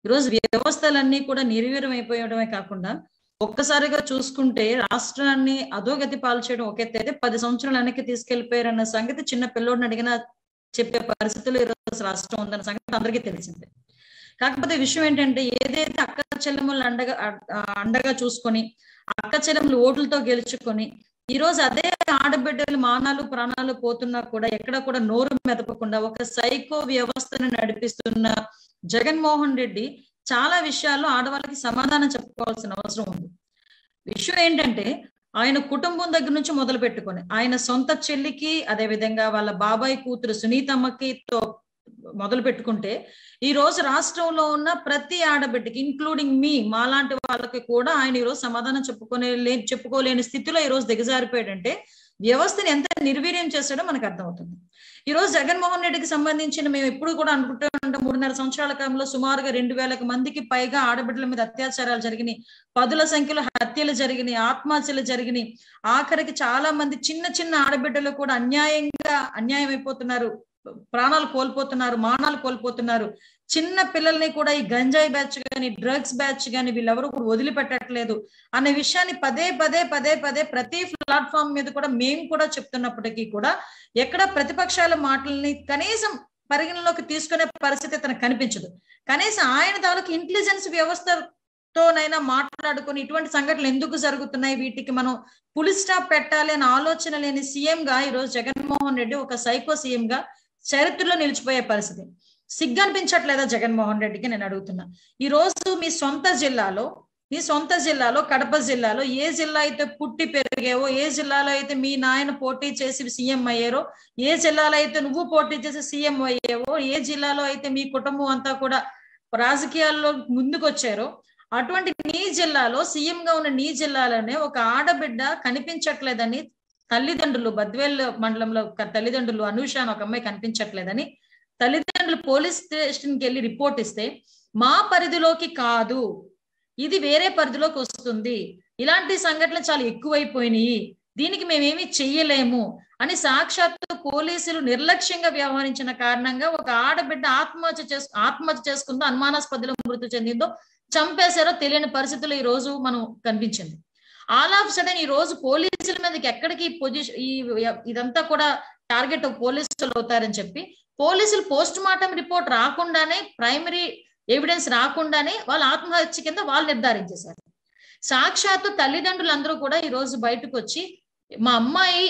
ఈరోజు వ్యవస్థలన్నీ కూడా నిర్వీర్యం అయిపోయడమే కాకుండా ఒక్కసారిగా చూసుకుంటే రాష్ట్రాన్ని అధోగతి పాలు చేయడం ఒక ఎత్తు అయితే పది సంవత్సరాలు వెనక్కి తీసుకెళ్లిపోయారన్న సంగతి చిన్న పిల్లోడిని అడిగినా చెప్పే పరిస్థితులు ఈరోజు రాష్ట్రం ఉందన్న సంగతి అందరికీ తెలిసిందే కాకపోతే విషయం ఏంటంటే ఏదైతే అక్క చెల్లెములు అండగా ఆ, అండగా చూసుకొని అక్క చెల్లెములు ఓట్లతో గెలుచుకొని ఈ రోజు అదే ఆడబిడ్డలు మానాలు ప్రాణాలు పోతున్నా కూడా ఎక్కడ కూడా నోరు మెదపకుండా ఒక సైకో వ్యవస్థను నడిపిస్తున్న జగన్మోహన్ రెడ్డి చాలా విషయాల్లో ఆడవాళ్ళకి సమాధానం చెప్పుకోవాల్సిన అవసరం ఉంది విషయం ఏంటంటే ఆయన కుటుంబం దగ్గర నుంచి మొదలు పెట్టుకొని ఆయన సొంత చెల్లికి అదే విధంగా వాళ్ళ బాబాయ్ కూతురు సునీతమ్మకి తో మొదలు పెట్టుకుంటే ఈ రోజు రాష్ట్రంలో ఉన్న ప్రతి ఆడబిడ్డకి ఇంక్లూడింగ్ మీ మాలాంటి వాళ్ళకి కూడా ఆయన ఈ రోజు సమాధానం చెప్పుకునే లే చెప్పుకోలేని స్థితిలో ఈ రోజు దిగజారిపోయాడంటే వ్యవస్థని ఎంత నిర్వీర్యం చేశాడో మనకు అర్థమవుతుంది ఈ రోజు జగన్మోహన్ రెడ్డికి సంబంధించిన మేము ఎప్పుడు కూడా అనుకుంటూ ఉంటాం మూడున్నర సంవత్సరాల కాలంలో సుమారుగా రెండు వేలకు మందికి పైగా ఆడబిడ్డల మీద అత్యాచారాలు జరిగినాయి పదుల సంఖ్యలో హత్యలు జరిగినాయి ఆత్మహత్యలు జరిగినాయి ఆఖరికి చాలా మంది చిన్న చిన్న ఆడబిడ్డలు కూడా అన్యాయంగా అన్యాయం అయిపోతున్నారు ప్రాణాలు కోల్పోతున్నారు మానాలు కోల్పోతున్నారు చిన్న పిల్లల్ని కూడా ఈ గంజాయి బ్యాచ్ కానీ డ్రగ్స్ బ్యాచ్ కానీ వీళ్ళెవరూ కూడా వదిలిపెట్టట్లేదు అనే విషయాన్ని పదే పదే పదే పదే ప్రతి ప్లాట్ఫామ్ మీద కూడా మేము కూడా చెప్తున్నప్పటికీ కూడా ఎక్కడ ప్రతిపక్షాల మాటల్ని కనీసం పరిగణలోకి తీసుకునే పరిస్థితి తనకు కనిపించదు కనీసం ఆయన తాలూకు ఇంటెలిజెన్స్ వ్యవస్థతోనైనా మాట్లాడుకుని ఇటువంటి సంఘటనలు ఎందుకు జరుగుతున్నాయి వీటికి మనం పులి స్టాప్ పెట్టాలి అనే ఆలోచన లేని సీఎం గా ఈరోజు జగన్మోహన్ రెడ్డి ఒక సైకో సీఎం గా చరిత్రలో నిలిచిపోయే పరిస్థితి సిగ్గు అనిపించట్లేదా జగన్మోహన్ రెడ్డికి నేను అడుగుతున్నా ఈ రోజు మీ సొంత జిల్లాలో మీ సొంత జిల్లాలో కడప జిల్లాలో ఏ జిల్లా అయితే పుట్టి పెరిగావో ఏ జిల్లాలో అయితే మీ నాయన పోటీ చేసి సీఎం అయ్యారో ఏ జిల్లాలో అయితే నువ్వు పోటీ చేసి సీఎం అయ్యావో ఏ జిల్లాలో అయితే మీ కుటుంబం అంతా కూడా రాజకీయాల్లో ముందుకు వచ్చారో అటువంటి నీ జిల్లాలో సీఎం గా ఉన్న నీ జిల్లాలోనే ఒక ఆడబిడ్డ కనిపించట్లేదని తల్లిదండ్రులు బద్వేల్ మండలంలో ఒక తల్లిదండ్రులు అనూష అని ఒక అమ్మాయి కనిపించట్లేదని తల్లిదండ్రులు పోలీస్ స్టేషన్ కి వెళ్ళి రిపోర్ట్ ఇస్తే మా పరిధిలోకి కాదు ఇది వేరే పరిధిలోకి వస్తుంది ఇలాంటి సంఘటనలు చాలా ఎక్కువైపోయినాయి దీనికి మేమేమి చెయ్యలేము అని సాక్షాత్తు పోలీసులు నిర్లక్ష్యంగా వ్యవహరించిన కారణంగా ఒక ఆడబిడ్డ ఆత్మహత్య చేసు ఆత్మహత్య చేసుకుందో అనుమానాస్పదలో మృతి చెందిందో చంపేశారో తెలియని పరిస్థితులు ఈ రోజు మనం కనిపించింది ఆల్ ఆఫ్ సడన్ ఈ రోజు పోలీసుల మీదకి ఎక్కడికి పొజిషన్ ఈ ఇదంతా కూడా టార్గెట్ పోలీసులు అవుతారని చెప్పి పోలీసులు పోస్ట్ మార్టం రిపోర్ట్ రాకుండానే ప్రైమరీ ఎవిడెన్స్ రాకుండానే వాళ్ళ ఆత్మహత్య కింద వాళ్ళు నిర్ధారించేశారు సాక్షాత్తు తల్లిదండ్రులు అందరూ కూడా ఈ రోజు బయటకు వచ్చి మా అమ్మాయి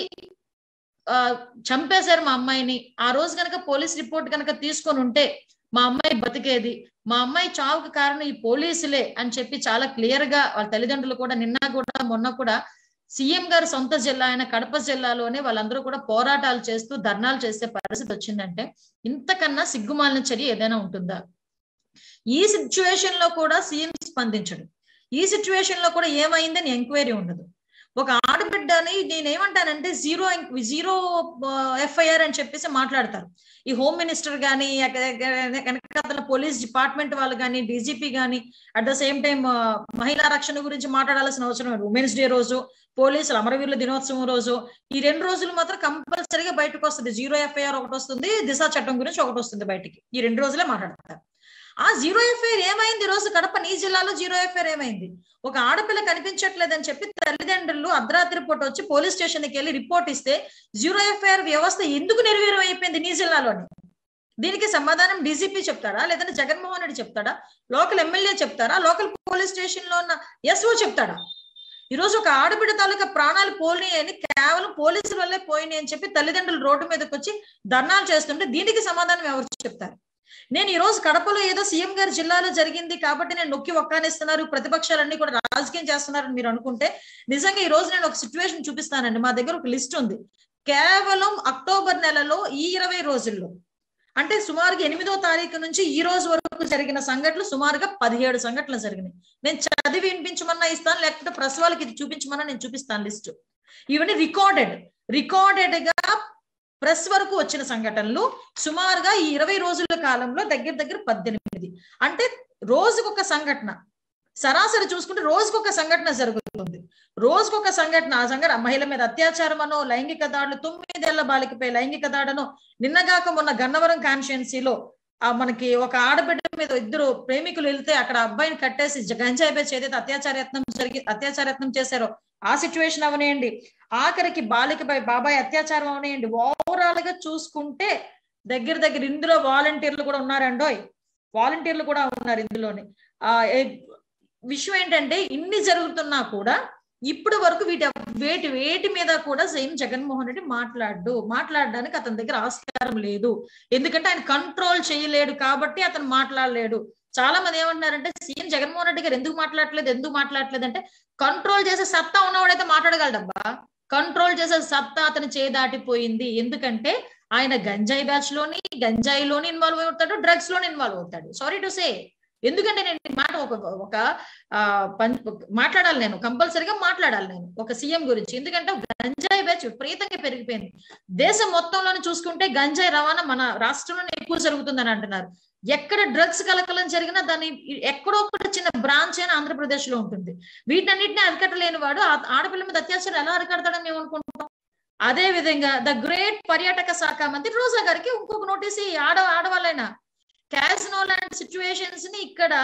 ఆ చంపేశారు మా అమ్మాయిని ఆ రోజు కనుక పోలీస్ రిపోర్ట్ కనుక తీసుకొని ఉంటే మా అమ్మాయి బతికేది మా అమ్మాయి చావుకు కారణం ఈ పోలీసులే అని చెప్పి చాలా క్లియర్ గా వాళ్ళ తల్లిదండ్రులు కూడా నిన్న కూడా మొన్న కూడా సీఎం గారు సొంత జిల్లా అయిన కడప జిల్లాలోనే వాళ్ళందరూ కూడా పోరాటాలు చేస్తూ ధర్నాలు చేసే పరిస్థితి వచ్చిందంటే ఇంతకన్నా సిగ్గుమాలిన చర్య ఏదైనా ఉంటుందా ఈ సిచ్యువేషన్ లో కూడా సీఎం స్పందించడు ఈ సిచ్యువేషన్ లో కూడా ఏమైందని ఎంక్వైరీ ఉండదు ఒక ఆడబిడ్డని నేనేమంటానంటే జీరో జీరో ఎఫ్ఐఆర్ అని చెప్పేసి మాట్లాడతారు ఈ హోమ్ మినిస్టర్ కానీ వెనకాతల పోలీస్ డిపార్ట్మెంట్ వాళ్ళు కానీ డీజీపీ కానీ అట్ ద సేమ్ టైం మహిళా రక్షణ గురించి మాట్లాడాల్సిన అవసరం లేదు ఉమెన్స్ డే రోజు పోలీసులు అమరవీరుల దినోత్సవం రోజు ఈ రెండు రోజులు మాత్రం కంపల్సరీగా బయటకు వస్తుంది జీరో ఎఫ్ఐఆర్ ఒకటి వస్తుంది దిశా చట్టం గురించి ఒకటి వస్తుంది బయటికి ఈ రెండు రోజులే మాట్లాడతారు ఆ జీరో ఎఫ్ఐఆర్ ఏమైంది రోజు కడప నీ జిల్లాలో జీరో ఎఫ్ఐఆర్ ఏమైంది ఒక ఆడపిల్ల కనిపించట్లేదని చెప్పి తల్లిదండ్రులు అర్ధరాత్రి పూట వచ్చి పోలీస్ స్టేషన్కి వెళ్ళి రిపోర్ట్ ఇస్తే జీరో ఎఫ్ఐఆర్ వ్యవస్థ ఎందుకు నిర్వీర్యం అయిపోయింది నీ జిల్లాలోని దీనికి సమాధానం డీజీపీ చెప్తాడా లేదంటే జగన్మోహన్ రెడ్డి చెప్తాడా లోకల్ ఎమ్మెల్యే చెప్తారా లోకల్ పోలీస్ స్టేషన్ లో ఉన్న ఎస్ఓ చెప్తాడా ఈ రోజు ఒక ఆడబిడ్డ తాలూకా ప్రాణాలు పోలినాయి అని కేవలం పోలీసుల వల్లే పోయినాయి అని చెప్పి తల్లిదండ్రులు రోడ్డు మీదకి వచ్చి ధర్నాలు చేస్తుంటే దీనికి సమాధానం ఎవరు చెప్తారు నేను ఈ రోజు కడపలో ఏదో సీఎం గారి జిల్లాలో జరిగింది కాబట్టి నేను నొక్కి ఒక్కానిస్తున్నారు ప్రతిపక్షాలన్నీ కూడా రాజకీయం చేస్తున్నారని మీరు అనుకుంటే నిజంగా ఈ రోజు నేను ఒక సిచ్యువేషన్ చూపిస్తానండి మా దగ్గర ఒక లిస్ట్ ఉంది కేవలం అక్టోబర్ నెలలో ఈ ఇరవై రోజుల్లో అంటే సుమారుగా ఎనిమిదో తారీఖు నుంచి ఈ రోజు వరకు జరిగిన సంఘటనలు సుమారుగా పదిహేడు సంఘటనలు జరిగినాయి నేను చదివి వినిపించమన్నా ఇస్తాను లేకపోతే ప్రెస్ వాళ్ళకి ఇది చూపించమన్నా నేను చూపిస్తాను లిస్ట్ ఇవన్నీ రికార్డెడ్ రికార్డెడ్ గా ప్రెస్ వరకు వచ్చిన సంఘటనలు సుమారుగా ఈ ఇరవై రోజుల కాలంలో దగ్గర దగ్గర పద్దెనిమిది అంటే రోజుకొక సంఘటన సరాసరి చూసుకుంటే రోజుకొక సంఘటన జరుగుతుంది రోజుకొక సంఘటన ఆ సంఘటన మహిళ మీద అత్యాచారం అనో లైంగిక దాడులు తొమ్మిదేళ్ల బాలికపై లైంగిక దాడనో నిన్నగాక మొన్న గన్నవరం కాన్స్టిట్యున్సీలో ఆ మనకి ఒక ఆడబిడ్డ మీద ఇద్దరు ప్రేమికులు వెళ్తే అక్కడ అబ్బాయిని కట్టేసి జ- గంజాయి పేచి ఏదైతే అత్యాచారయత్నం జరిగి అత్యాచారయత్నం చేశారో ఆ సిచ్యువేషన్ అవనియండి ఆఖరికి బాలికపై బాబాయ్ అత్యాచారం అవనియండి ఓవరాల్ గా చూసుకుంటే దగ్గర దగ్గర ఇందులో వాలంటీర్లు కూడా ఉన్నారండోయ్ వాలంటీర్లు కూడా ఉన్నారు ఇందులోని ఆ ఏ- విషయం ఏంటంటే ఇన్ని జరుగుతున్నా కూడా ఇప్పుడు వరకు వీటి వేటి వేటి మీద కూడా సేమ్ జగన్మోహన్ రెడ్డి మాట్లాడు మాట్లాడడానికి అతని దగ్గర ఆస్కారం లేదు ఎందుకంటే ఆయన కంట్రోల్ చేయలేడు కాబట్టి అతను మాట్లాడలేడు చాలా మంది ఏమంటున్నారంటే సీఎం జగన్మోహన్ రెడ్డి గారు ఎందుకు మాట్లాడలేదు ఎందుకు మాట్లాడలేదు అంటే కంట్రోల్ చేసే సత్తా ఉన్నవాడైతే మాట్లాడగలడబ్బా కంట్రోల్ చేసే సత్తా అతను చేదాటిపోయింది ఎందుకంటే ఆయన గంజాయి బ్యాచ్ లోని గంజాయిలోని ఇన్వాల్వ్ అవుతాడు డ్రగ్స్ లోని ఇన్వాల్వ్ అవుతాడు సారీ టు సే ఎందుకంటే నేను ఈ మాట ఒక ఒక ఆ, పం- మాట్లాడాలి నేను కంపల్సరిగా మాట్లాడాలి నేను ఒక సీఎం గురించి ఎందుకంటే గంజాయి బ్యాచ్ విపరీతంగా పెరిగిపోయింది దేశం మొత్తంలోనే చూసుకుంటే గంజాయి రవాణా మన రాష్ట్రంలోనే ఎక్కువ జరుగుతుందని అంటున్నారు ఎక్కడ డ్రగ్స్ కలకలం జరిగినా దాని ఎక్కడో ఒక చిన్న బ్రాంచ్ అయినా ఆంధ్రప్రదేశ్ లో ఉంటుంది వీటన్నిటిని అరికట్టలేని వాడు ఆ- ఆడపిల్ల మీద అత్యాచారం ఎలా అరికడతాడని మేము అనుకుంటాం అదే విధంగా ద గ్రేట్ పర్యాటక శాఖ మంత్రి రోజా గారికి ఇంకొక నోటీస్ ఈ ఆడ ఆడవాళ్ళైనా క్యాసినో లాంటి సిచ్యువేషన్స్ ని ఇక్కడ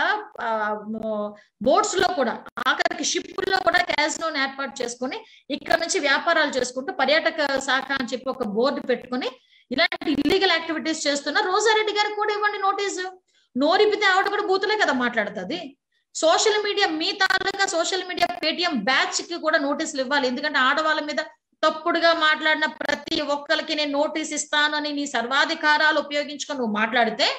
బోట్స్ లో కూడా ఆఖరికి షిప్ లో కూడా క్యాసినోని ఏర్పాటు చేసుకొని ఇక్కడ నుంచి వ్యాపారాలు చేసుకుంటూ పర్యాటక శాఖ అని చెప్పి ఒక బోర్డు పెట్టుకొని ఇలాంటి ఇల్లీగల్ యాక్టివిటీస్ చేస్తున్న రోజారెడ్డి గారికి కూడా ఇవ్వండి నోటీసు నోరిపితే ఆవిడ కూడా బూతులే కదా మాట్లాడుతుంది సోషల్ మీడియా మీ తాలూకా సోషల్ మీడియా పేటిఎం బ్యాచ్ కి కూడా నోటీసులు ఇవ్వాలి ఎందుకంటే ఆడవాళ్ళ మీద తప్పుడుగా మాట్లాడిన ప్రతి ఒక్కరికి నేను నోటీస్ ఇస్తానని నీ సర్వాధికారాలు ఉపయోగించుకొని నువ్వు మాట్లాడితే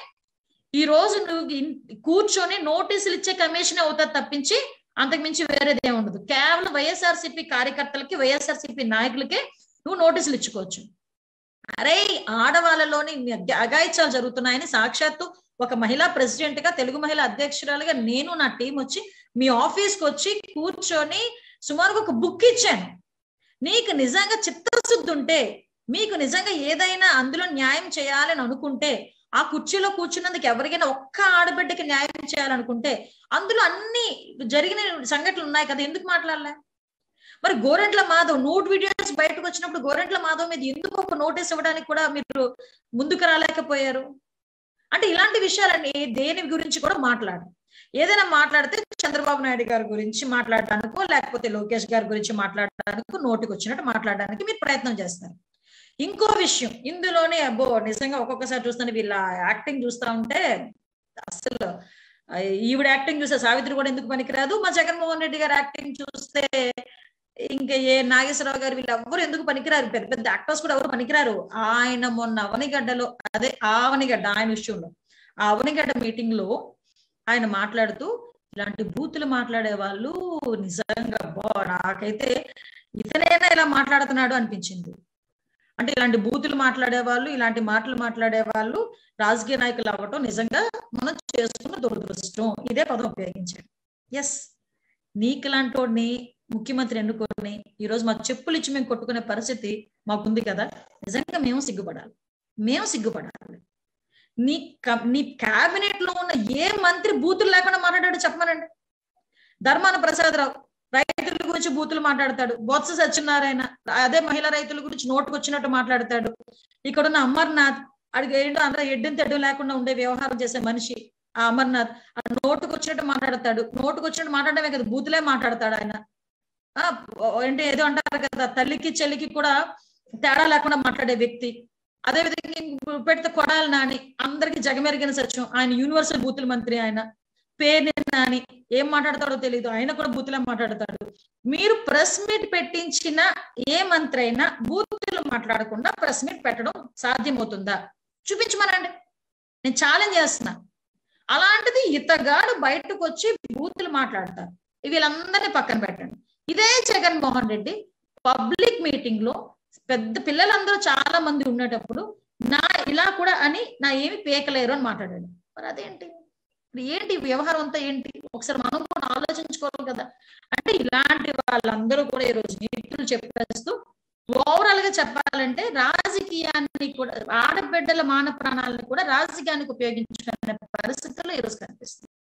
ఈ రోజు నువ్వు ఇన్- కూర్చొని నోటీసులు ఇచ్చే కమిషన్ అవుతుంది తప్పించి అంతకు మించి వేరేది ఏమి ఉండదు కేవలం వైఎస్ఆర్సీపీ కార్యకర్తలకి వైఎస్ఆర్సీపీ నాయకులకే నువ్వు నోటీసులు ఇచ్చుకోవచ్చు అరే ఆడవాళ్ళలోని అగ- అఘాయిత్యాలు జరుగుతున్నాయని సాక్షాత్తు ఒక మహిళా ప్రెసిడెంట్ గా తెలుగు మహిళా అధ్యక్షురాలుగా నేను నా టీం వచ్చి మీ ఆఫీస్ కి వచ్చి కూర్చొని సుమారుగా ఒక బుక్ ఇచ్చాను నీకు నిజంగా చిత్తశుద్ధి ఉంటే మీకు నిజంగా ఏదైనా అందులో న్యాయం చేయాలని అనుకుంటే ఆ కుర్చీలో కూర్చున్నందుకు ఎవరికైనా ఒక్క ఆడబిడ్డకి న్యాయం చేయాలనుకుంటే అందులో అన్ని జరిగిన సంఘటనలు ఉన్నాయి కదా ఎందుకు మాట్లాడలే మరి గోరెంట్ల మాధవ్ నోట్ వీడియోస్ బయటకు వచ్చినప్పుడు గోరెంట్ల మాధవ్ మీద ఎందుకు ఒక నోటీస్ ఇవ్వడానికి కూడా మీరు ముందుకు రాలేకపోయారు అంటే ఇలాంటి విషయాలన్నీ దేని గురించి కూడా మాట్లాడు ఏదైనా మాట్లాడితే చంద్రబాబు నాయుడు గారి గురించి మాట్లాడడానికో లేకపోతే లోకేష్ గారి గురించి మాట్లాడడానికో నోటికి వచ్చినట్టు మాట్లాడడానికి మీరు ప్రయత్నం చేస్తారు ఇంకో విషయం ఇందులోనే అబ్బో నిజంగా ఒక్కొక్కసారి చూస్తాను వీళ్ళ యాక్టింగ్ చూస్తా ఉంటే అసలు ఆ, ఈవిడ యాక్టింగ్ చూస్తే సావిత్రి కూడా ఎందుకు పనికిరాదు మా జగన్మోహన్ రెడ్డి గారి యాక్టింగ్ చూస్తే ఇంకా ఏ నాగేశ్వరరావు గారు వీళ్ళు ఎవ్వరు ఎందుకు పనికిరారు పెద్ద పెద్ద యాక్టర్స్ కూడా ఎవరు పనికిరారు ఆయన మొన్న అవనిగడ్డలో అదే ఆ అవనిగడ్డ ఆయన విషయంలో ఆ అవనిగడ్డ మీటింగ్ లో ఆయన మాట్లాడుతూ ఇలాంటి బూతులు మాట్లాడే వాళ్ళు నిజంగా బా నాకైతే ఇతనైనా ఇలా మాట్లాడుతున్నాడు అనిపించింది అంటే ఇలాంటి బూతులు మాట్లాడే వాళ్ళు ఇలాంటి మాటలు మాట్లాడే వాళ్ళు రాజకీయ నాయకులు అవ్వటం నిజంగా మనం చేసుకున్న దురదృష్టం ఇదే పదం ఉపయోగించాడు ఎస్ నీకు లాంటి ముఖ్యమంత్రి ఎన్నుకొని ఈ రోజు మా చెప్పులు ఇచ్చి మేము కొట్టుకునే పరిస్థితి మాకుంది కదా నిజంగా మేము సిగ్గుపడాలి మేము సిగ్గుపడాలి నీ క- నీ క్యాబినెట్ లో ఉన్న ఏ మంత్రి బూతులు లేకుండా మాట్లాడాడు చెప్పమనండి ధర్మాన ప్రసాదరావు రైతుల గురించి బూతులు మాట్లాడతాడు బొత్స సత్యనారాయణ అదే మహిళా రైతుల గురించి నోటుకు వచ్చినట్టు మాట్లాడతాడు ఇక్కడ ఉన్న అమర్నాథ్ అడిగి ఏంటో అందరూ ఎడ్డం తెడ్డం లేకుండా ఉండే వ్యవహారం చేసే మనిషి ఆ అమర్నాథ్ ఆ నోటుకు వచ్చినట్టు మాట్లాడతాడు నోటుకు వచ్చినట్టు మాట్లాడమే కదా బూతులే మాట్లాడతాడు ఆయన ఆ ఏంటి ఏదో అంటారు కదా తల్లికి చెల్లికి కూడా తేడా లేకుండా మాట్లాడే వ్యక్తి అదే విధంగా ఇంక పెడితే కొడాలి నాని అందరికి జగమెరిగిన సత్యం ఆయన యూనివర్సల్ బూతుల మంత్రి ఆయన పేరు నాని ఏం మాట్లాడతాడో తెలియదు ఆయన కూడా బూతులే మాట్లాడతాడు మీరు ప్రెస్ మీట్ పెట్టించిన ఏ మంత్రి అయినా బూతులు మాట్లాడకుండా ప్రెస్ మీట్ పెట్టడం సాధ్యమవుతుందా చూపించమనండి నేను ఛాలెంజ్ చేస్తున్నా అలాంటిది ఇతగాడు బయటకు వచ్చి బూతులు మాట్లాడతారు వీళ్ళందరినీ పక్కన పెట్టండి ఇదే జగన్మోహన్ రెడ్డి పబ్లిక్ మీటింగ్ లో పెద్ద పిల్లలందరూ చాలా మంది ఉండేటప్పుడు నా ఇలా కూడా అని నా ఏమి పేకలేరు అని మాట్లాడాడు మరి అదేంటి మరి ఏంటి ఈ వ్యవహారం అంతా ఏంటి ఒకసారి మనం కూడా ఆలోచించుకోవాలి కదా అంటే ఇలాంటి వాళ్ళందరూ కూడా ఈ రోజు నీతులు చెప్పేస్తూ ఓవరాల్ గా చెప్పాలంటే రాజకీయాన్ని కూడా ఆడబిడ్డల మాన ప్రాణాలను కూడా రాజకీయానికి ఉపయోగించుకునే పరిస్థితుల్లో ఈ రోజు కనిపిస్తుంది